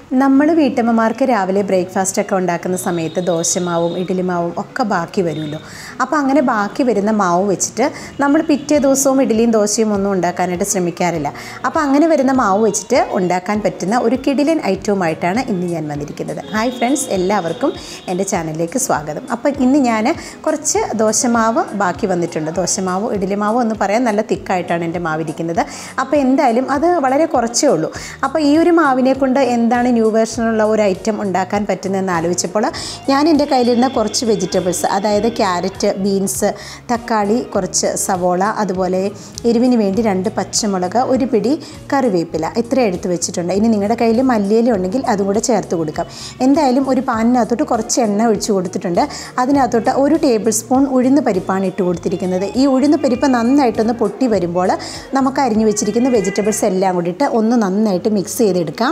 നമ്മൾ വീട്ടമ്മമാർക്ക് രാവിലെ ബ്രേക്ക്ഫാസ്റ്റ് ഒക്കെ ഉണ്ടാക്കുന്ന സമയത്ത് ദോശമാവും ഇഡ്ഡലിമാവും ഒക്കെ ബാക്കി വരുമല്ലോ അപ്പോൾ അങ്ങനെ ബാക്കി വരുന്ന മാവ് വെച്ചിട്ട് നമ്മൾ പിറ്റേ ദിവസവും ഇഡ്ഡലിയും ദോശയും ഒന്നും ഉണ്ടാക്കാനായിട്ട് ശ്രമിക്കാറില്ല അപ്പോൾ അങ്ങനെ വരുന്ന മാവ് വെച്ചിട്ട് ഉണ്ടാക്കാൻ പറ്റുന്ന ഒരു കിടിലൻ ഐറ്റവുമായിട്ടാണ് ഇന്ന് ഞാൻ വന്നിരിക്കുന്നത് ഹായ് ഫ്രണ്ട്സ് എല്ലാവർക്കും എൻ്റെ ചാനലിലേക്ക് സ്വാഗതം അപ്പോൾ ഇന്ന് ഞാൻ കുറച്ച് ദോശമാവ് ബാക്കി വന്നിട്ടുണ്ട് ദോശമാവ് ഇഡ്ഡലിമാവ് എന്ന് പറയാൻ നല്ല തിക്കായിട്ടാണ് എൻ്റെ മാവിരിക്കുന്നത് അപ്പോൾ എന്തായാലും അത് വളരെ കുറച്ചേ ഉള്ളൂ അപ്പോൾ ഈ ഒരു മാവിനെ കൊണ്ട് എന്താണ് ന്യൂ വേർഷനുള്ള ഒരു ഐറ്റം ഉണ്ടാക്കാൻ പറ്റുന്നതെന്ന് ആലോചിച്ചപ്പോൾ ഞാൻ എൻ്റെ കയ്യിലിരുന്ന കുറച്ച് വെജിറ്റബിൾസ് അതായത് ക്യാരറ്റ് ബീൻസ് തക്കാളി കുറച്ച് സവോള അതുപോലെ എരിവിന് വേണ്ടി രണ്ട് പച്ചമുളക് ഒരു പിടി കറിവേപ്പില ഇത്ര എടുത്ത് വെച്ചിട്ടുണ്ട് ഇനി നിങ്ങളുടെ കയ്യിൽ മല്ലിയില ഉണ്ടെങ്കിൽ അതും കൂടെ ചേർത്ത് കൊടുക്കാം എന്തായാലും ഒരു പാനിനകത്തോട്ട് കുറച്ച് എണ്ണ ഒഴിച്ച് കൊടുത്തിട്ടുണ്ട് അതിനകത്തോട്ട് ഒരു ടേബിൾ സ്പൂൺ ഉഴുന്ന് പരിപ്പാണ് ഇട്ട് കൊടുത്തിരിക്കുന്നത് ഈ ഉഴുന്ന് പരിപ്പ് നന്നായിട്ടൊന്ന് പൊട്ടി വരുമ്പോൾ നമുക്ക് അരിഞ്ഞു വെച്ചിരിക്കുന്ന വെജിറ്റബിൾസ് എല്ലാം കൂടിയിട്ട് ഒന്ന് നന്നായിട്ട് മിക്സ് ചെയ്തെടുക്കാം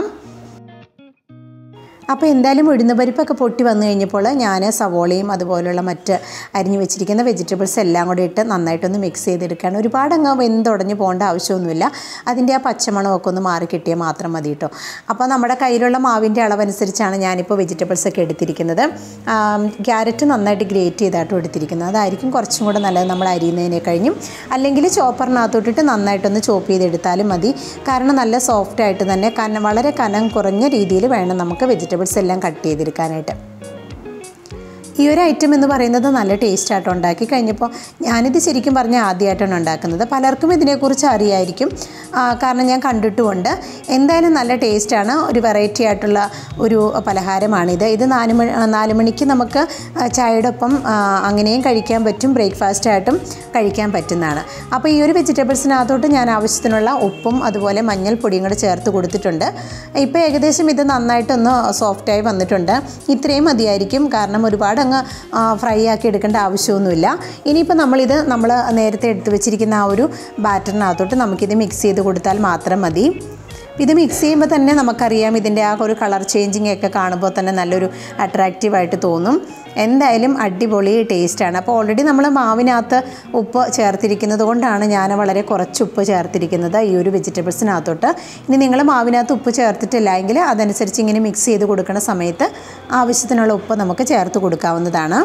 അപ്പോൾ എന്തായാലും ഉഴുന്ന് പരിപ്പൊക്കെ പൊട്ടി വന്നു കഴിഞ്ഞപ്പോൾ ഞാൻ സവോളയും അതുപോലുള്ള മറ്റ് അരിഞ്ഞു വെച്ചിരിക്കുന്ന വെജിറ്റബിൾസ് എല്ലാം കൂടി ഇട്ട് നന്നായിട്ടൊന്ന് മിക്സ് ചെയ്തെടുക്കുകയാണ് ഒരുപാട് അങ്ങ് വെന്തുടഞ്ഞ് പോകേണ്ട ആവശ്യമൊന്നുമില്ല അതിൻ്റെ ആ പച്ചമണമൊക്കെ ഒന്ന് മാറി കിട്ടിയാൽ മാത്രം മതി കേട്ടോ അപ്പോൾ നമ്മുടെ കയ്യിലുള്ള മാവിൻ്റെ അളവനുസരിച്ചാണ് ഞാനിപ്പോൾ വെജിറ്റബിൾസ് ഒക്കെ എടുത്തിരിക്കുന്നത് ക്യാരറ്റ് നന്നായിട്ട് ഗ്രേറ്റ് ചെയ്തായിട്ടും എടുത്തിരിക്കുന്നത് അതായിരിക്കും കുറച്ചും കൂടെ നല്ലത് നമ്മൾ അരിയുന്നതിനെ കഴിഞ്ഞും അല്ലെങ്കിൽ ചോപ്പറിനകത്തോട്ടിട്ട് നന്നായിട്ടൊന്ന് ചോപ്പ് ചെയ്തെടുത്താലും മതി കാരണം നല്ല സോഫ്റ്റ് ആയിട്ട് തന്നെ കനം വളരെ കനം കുറഞ്ഞ രീതിയിൽ വേണം നമുക്ക് വെജിറ്റബിൾസ് എല്ലാം കട്ട് ചെയ്തെടുക്കാനായിട്ട് ഈ ഒരു ഐറ്റം എന്ന് പറയുന്നത് നല്ല ടേസ്റ്റ് ആയിട്ട് ഉണ്ടാക്കി കഴിഞ്ഞപ്പോൾ ഞാനിത് ശരിക്കും പറഞ്ഞാൽ ആദ്യമായിട്ടാണ് ഉണ്ടാക്കുന്നത് പലർക്കും ഇതിനെക്കുറിച്ച് അറിയായിരിക്കും ആ, കാരണം ഞാൻ കണ്ടിട്ടുമുണ്ട് എന്തായാലും നല്ല ടേസ്റ്റാണ് ഒരു വെറൈറ്റി ആയിട്ടുള്ള ഒരു പലഹാരമാണിത് ഇത് നാല് മണി നാല് മണിക്ക് നമുക്ക് ചായയുടെ ഒപ്പം ആ, അങ്ങനെയും കഴിക്കാൻ പറ്റും ബ്രേക്ക്ഫാസ്റ്റ് ആയിട്ടും കഴിക്കാൻ പറ്റുന്നതാണ് അപ്പോൾ ഈ ഒരു വെജിറ്റബിൾസിനകത്തോട്ട് ഞാൻ ആവശ്യത്തിനുള്ള ഉപ്പും അതുപോലെ മഞ്ഞൾപ്പൊടിയും കൂടെ ചേർത്ത് കൊടുത്തിട്ടുണ്ട് ഇപ്പോൾ ഏകദേശം ഇത് നന്നായിട്ടൊന്ന് സോഫ്റ്റായി വന്നിട്ടുണ്ട് ഇത്രയും മതിയായിരിക്കും കാരണം ഒരുപാട് അങ്ങ് ഫ്രൈ ആക്കി എടുക്കേണ്ട ആവശ്യമൊന്നുമില്ല ഇനിയിപ്പോൾ നമ്മളിത് നമ്മൾ നേരത്തെ എടുത്തു വെച്ചിരിക്കുന്ന ആ ഒരു ബാറ്ററിനകത്തോട്ട് നമുക്കിത് മിക്സ് ചെയ്ത് കൊടുത്താൽ മാത്രം മതി ഇത് മിക്സ് ചെയ്യുമ്പോൾ തന്നെ നമുക്കറിയാം ഇതിൻ്റെ ആ ഒരു കളർ ചേഞ്ചിങ് ഒക്കെ കാണുമ്പോൾ തന്നെ നല്ലൊരു അട്രാക്റ്റീവായിട്ട് തോന്നും എന്തായാലും അടിപൊളി ടേസ്റ്റാണ് അപ്പോൾ ഓൾറെഡി നമ്മൾ മാവിനകത്ത് ഉപ്പ് ചേർത്തിരിക്കുന്നത് കൊണ്ടാണ് ഞാൻ വളരെ കുറച്ച് ഉപ്പ് ചേർത്തിരിക്കുന്നത് ഈ ഒരു വെജിറ്റബിൾസിനകത്തോട്ട് ഇനി നിങ്ങൾ മാവിനകത്ത് ഉപ്പ് ചേർത്തിട്ടില്ല എങ്കിൽ അതനുസരിച്ച് ഇങ്ങനെ മിക്സ് ചെയ്ത് കൊടുക്കുന്ന സമയത്ത് ആവശ്യത്തിനുള്ള ഉപ്പ് നമുക്ക് ചേർത്ത് കൊടുക്കാവുന്നതാണ്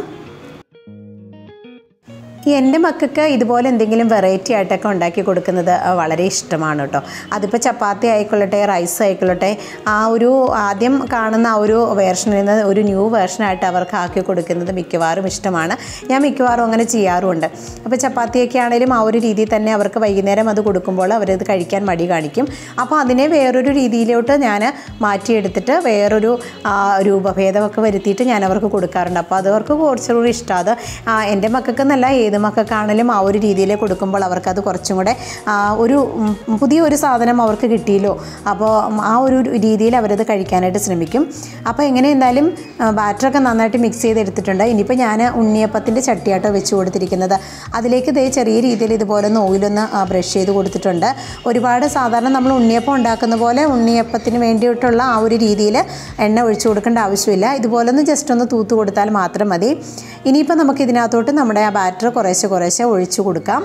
ഈ എൻ്റെ മക്കൾക്ക് ഇതുപോലെ എന്തെങ്കിലും വെറൈറ്റി ആയിട്ടൊക്കെ ഉണ്ടാക്കി കൊടുക്കുന്നത് അഹ് വളരെ ഇഷ്ടമാണ് കേട്ടോ അതിപ്പോൾ ചപ്പാത്തി ആയിക്കൊള്ളട്ടെ റൈസ് ആയിക്കൊള്ളട്ടെ ആ ഒരു ആദ്യം കാണുന്ന ആ ഒരു വേർഷനിൽ നിന്ന് ഒരു ന്യൂ വേർഷനായിട്ട് അവർക്ക് ആക്കി കൊടുക്കുന്നത് മിക്കവാറും ഇഷ്ടമാണ് ഞാൻ മിക്കവാറും അങ്ങനെ ചെയ്യാറുമുണ്ട് അപ്പോൾ ചപ്പാത്തിയൊക്കെ ആണെങ്കിലും ആ ഒരു രീതിയിൽ തന്നെ അവർക്ക് വൈകുന്നേരം അത് കൊടുക്കുമ്പോൾ അവരത് കഴിക്കാൻ മടി കാണിക്കും അപ്പോൾ അതിനെ വേറൊരു രീതിയിലോട്ട് ഞാൻ മാറ്റിയെടുത്തിട്ട് വേറൊരു ആ, രൂപഭേദമൊക്കെ വരുത്തിയിട്ട് ഞാൻ അവർക്ക് കൊടുക്കാറുണ്ട് അപ്പോൾ അത് അവർക്ക് കുറച്ചുകൂടി ഇഷ്ടം അത് ആ, എൻ്റെ മക്കൾക്കെന്നല്ല ഏത് മക്കൾക്കാണെങ്കിലും ആ ഒരു രീതിയിൽ കൊടുക്കുമ്പോൾ അവർക്കത് കുറച്ചും കൂടെ ആ, ഒരു ഉം, പുതിയ ഒരു സാധനം അവർക്ക് കിട്ടിയല്ലോ അപ്പോൾ ആ ഒരു രീതിയിൽ അവരത് കഴിക്കാനായിട്ട് ശ്രമിക്കും അപ്പോൾ എങ്ങനെ എന്തായാലും ബാറ്ററൊക്കെ നന്നായിട്ട് മിക്സ് ചെയ്തെടുത്തിട്ടുണ്ട് ഇനിയിപ്പോൾ ഞാൻ ഉണ്ണിയപ്പത്തിൻ്റെ ചട്ടിയാട്ടോ വെച്ച് കൊടുത്തിരിക്കുന്നത് അതിലേക്ക് ദേ ചെറിയ രീതിയിൽ ഇതുപോലെ ഒന്ന് ഓയിലൊന്ന് ബ്രഷ് ചെയ്ത് കൊടുത്തിട്ടുണ്ട് ഒരുപാട് സാധാരണ നമ്മൾ ഉണ്ണിയപ്പം ഉണ്ടാക്കുന്ന പോലെ ഉണ്ണിയപ്പത്തിന് വേണ്ടിയിട്ടുള്ള ആ ഒരു രീതിയിൽ എണ്ണ ഒഴിച്ചു കൊടുക്കേണ്ട ആവശ്യമില്ല ഇതുപോലെ ഒന്ന് ജസ്റ്റ് ഒന്ന് തൂത്ത് കൊടുത്താൽ മാത്രം മതി ഇനിയിപ്പോൾ നമുക്ക് ഇതിനകത്തോട്ട് നമ്മുടെ ആ ബാറ്റർ കുറേശ്ശെ കുറേശ്ശെ ഒഴിച്ചു കൊടുക്കാം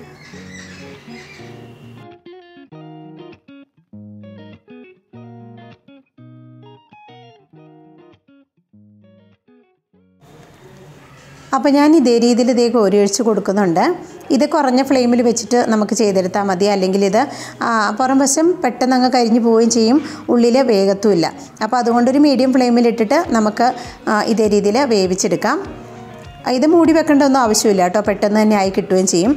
അപ്പോൾ ഞാൻ ഇതേ രീതിയിൽ ഇതേ കോരി ഒഴിച്ച് കൊടുക്കുന്നുണ്ട് ഇത് കുറഞ്ഞ ഫ്ലെയിമിൽ വെച്ചിട്ട് നമുക്ക് ചെയ്തെടുത്താൽ മതി അല്ലെങ്കിൽ ഇത് ആ, പുറം വശം പെട്ടെന്ന് അങ്ങ് കരിഞ്ഞു പോവുകയും ചെയ്യും ഉള്ളിൽ വേഗത്തുമില്ല അപ്പോൾ അതുകൊണ്ടൊരു മീഡിയം ഫ്ലെയിമിൽ ഇട്ടിട്ട് നമുക്ക് ആ, ഇതേ രീതിയിൽ വേവിച്ചെടുക്കാം ഇത് മൂടി വെക്കേണ്ട ഒന്നും ആവശ്യമില്ല കേട്ടോ പെട്ടെന്ന് തന്നെ ആയി കിട്ടുകയും ചെയ്യും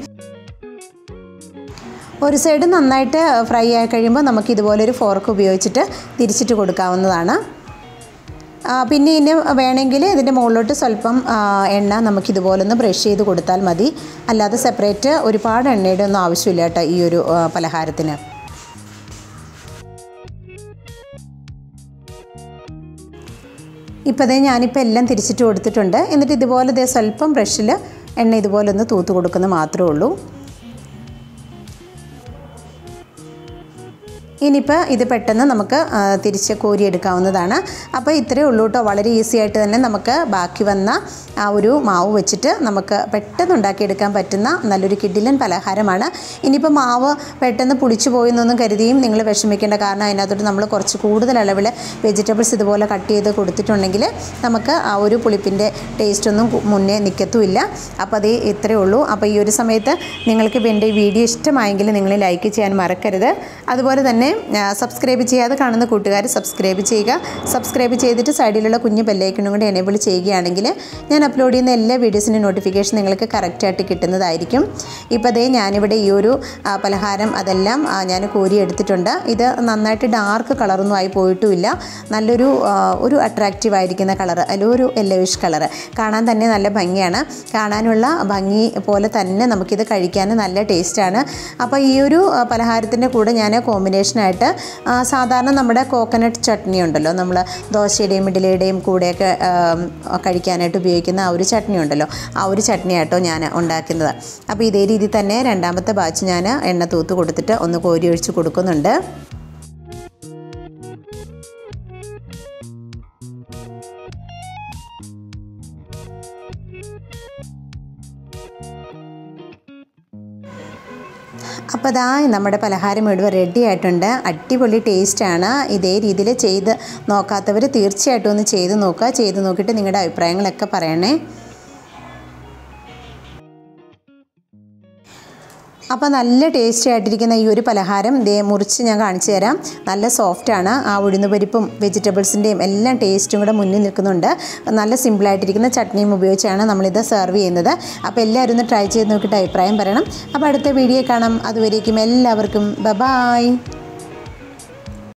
ഒരു സൈഡ് നന്നായിട്ട് ഫ്രൈ ആയി കഴിയുമ്പോൾ നമുക്ക് ഇതുപോലെ ഒരു ഫോർക്ക് ഉപയോഗിച്ചിട്ട് തിരിച്ചിട്ട് കൊടുക്കാവുന്നതാണ് ആ, പിന്നെ ഇനി വേണമെങ്കിൽ ഇതിൻ്റെ മുകളിലോട്ട് സ്വല്പം ആ, എണ്ണ നമുക്കിതുപോലെ ഒന്ന് ബ്രഷ് ചെയ്ത് കൊടുത്താൽ മതി അല്ലാതെ സെപ്പറേറ്റ് ഒരുപാട് എണ്ണയുടെ ഒന്നും ആവശ്യമില്ല കേട്ടോ ഈ ഒരു ആ, പലഹാരത്തിന് ഇപ്പോൾ അതേ ഞാനിപ്പോൾ എല്ലാം തിരിച്ചിട്ട് കൊടുത്തിട്ടുണ്ട് എന്നിട്ട് ഇതുപോലെ ഇതേ സ്വല്പം ബ്രഷിൽ എണ്ണ ഇതുപോലെ ഒന്ന് തൂത്ത് കൊടുക്കുന്നത് മാത്രമേ ഉള്ളൂ ഇനിയിപ്പോൾ ഇത് പെട്ടെന്ന് നമുക്ക് ആ, തിരിച്ച് കോരിയെടുക്കാവുന്നതാണ് അപ്പോൾ ഇത്രയേ ഉള്ളൂ കേട്ടോ വളരെ ഈസി ആയിട്ട് തന്നെ നമുക്ക് ബാക്കി വന്ന ആ ഒരു മാവ് വെച്ചിട്ട് നമുക്ക് പെട്ടെന്ന് ഉണ്ടാക്കിയെടുക്കാൻ പറ്റുന്ന നല്ലൊരു കിഡിലൻ പലഹാരമാണ് ഇനിയിപ്പോൾ മാവ് പെട്ടെന്ന് പുളിച്ചു പോയെന്നൊന്നും കരുതിയും നിങ്ങൾ വിഷമിക്കേണ്ട കാരണം അതിനകത്തോട്ട് നമ്മൾ കുറച്ച് കൂടുതൽ അളവിൽ വെജിറ്റബിൾസ് ഇതുപോലെ കട്ട് ചെയ്ത് കൊടുത്തിട്ടുണ്ടെങ്കിൽ നമുക്ക് ആ ഒരു പുളിപ്പിൻ്റെ ടേസ്റ്റൊന്നും കു- മുന്നേ നിൽക്കത്തുമില്ല അപ്പോൾ അത് ഇത്രയേ ഉള്ളൂ അപ്പോൾ ഈ ഒരു സമയത്ത് നിങ്ങൾക്ക് ഇപ്പോൾ എൻ്റെ ഈ വീഡിയോ ഇഷ്ടമായെങ്കിൽ നിങ്ങൾ ലൈക്ക് ചെയ്യാൻ മറക്കരുത് അതുപോലെ തന്നെ ആ, സബ്സ്ക്രൈബ് ചെയ്യാതെ കാണുന്ന കൂട്ടുകാർ സബ്സ്ക്രൈബ് ചെയ്യുക സബ്സ്ക്രൈബ് ചെയ്തിട്ട് സൈഡിലുള്ള കുഞ്ഞ് ബെല്ലൈക്കണും കൂടി എനേബിൾ ചെയ്യുകയാണെങ്കിൽ ഞാൻ അപ്ലോഡ് ചെയ്യുന്ന എല്ലാ വീഡിയോസിൻ്റെ നോട്ടിഫിക്കേഷൻ നിങ്ങൾക്ക് കറക്റ്റായിട്ട് കിട്ടുന്നതായിരിക്കും ഇപ്പോൾ അതേ ഞാനിവിടെ ഈ ഒരു ആ, പലഹാരം അതെല്ലാം ആ, ഞാൻ കോരി എടുത്തിട്ടുണ്ട് ഇത് നന്നായിട്ട് ഡാർക്ക് കളറൊന്നും ആയി പോയിട്ടുമില്ല നല്ലൊരു ആ, ഒരു അട്രാക്റ്റീവ് ആയിരിക്കുന്ന കളർ അല്ലെങ്കിൽ ഒരു യെല്ലോയിഷ് കളർ കാണാൻ തന്നെ നല്ല ഭംഗിയാണ് കാണാനുള്ള ഭംഗി പോലെ തന്നെ നമുക്കിത് കഴിക്കാൻ നല്ല ടേസ്റ്റാണ് അപ്പോൾ ഈ ഒരു ആ, പലഹാരത്തിൻ്റെ കൂടെ ഞാൻ കോമ്പിനേഷനായിട്ട് ആ, സാധാരണ നമ്മുടെ കോക്കനട്ട് ചട്നി ഉണ്ടല്ലോ നമ്മൾ ദോശയുടെയും ഇഡ്ഡലിയുടെയും കൂടെയൊക്കെ ആ, കഴിക്കാനായിട്ട് ഉപയോഗിക്കുന്ന ആ ഒരു ചട്നി ഉണ്ടല്ലോ ആ ഒരു ചട്നി ആട്ടോ ഞാൻ ഉണ്ടാക്കുന്നത് അപ്പോൾ ഇതേ രീതിയിൽ തന്നെ രണ്ടാമത്തെ ബാച്ച് ഞാൻ എണ്ണ തൂത്ത് കൊടുത്തിട്ട് ഒന്ന് കോരി ഒഴിച്ച് കൊടുക്കുന്നുണ്ട് അപ്പോൾ അതാ നമ്മുടെ പലഹാരം മുഴുവൻ റെഡി ആയിട്ടുണ്ട് അടിപൊളി ടേസ്റ്റാണ് ഇതേ രീതിയിൽ ചെയ്ത് നോക്കാത്തവർ തീർച്ചയായിട്ടും ഒന്ന് ചെയ്ത് നോക്കുക ചെയ്ത് നോക്കിയിട്ട് നിങ്ങളുടെ അഭിപ്രായങ്ങളൊക്കെ പറയണേ അപ്പോൾ നല്ല ടേസ്റ്റി ആയിട്ടിരിക്കുന്ന ഈ ഒരു പലഹാരം ദേ മുറിച്ച് ഞാൻ കാണിച്ചു തരാം നല്ല സോഫ്റ്റാണ് ആ ഉഴുന്നുപരിപ്പും വെജിറ്റബിൾസിൻ്റെയും എല്ലാം ടേസ്റ്റും കൂടെ മുന്നിൽ നിൽക്കുന്നുണ്ട് നല്ല സിമ്പിളായിട്ടിരിക്കുന്ന ചട്നിയും ഉപയോഗിച്ചാണ് നമ്മളിത് സെർവ് ചെയ്യുന്നത് അപ്പോൾ എല്ലാവരും ഒന്ന് ട്രൈ ചെയ്ത് നോക്കിയിട്ട് അഭിപ്രായം പറയണം അപ്പോൾ അടുത്ത വീഡിയോ കാണാം അതുവരേക്കും എല്ലാവർക്കും ബ ബായ്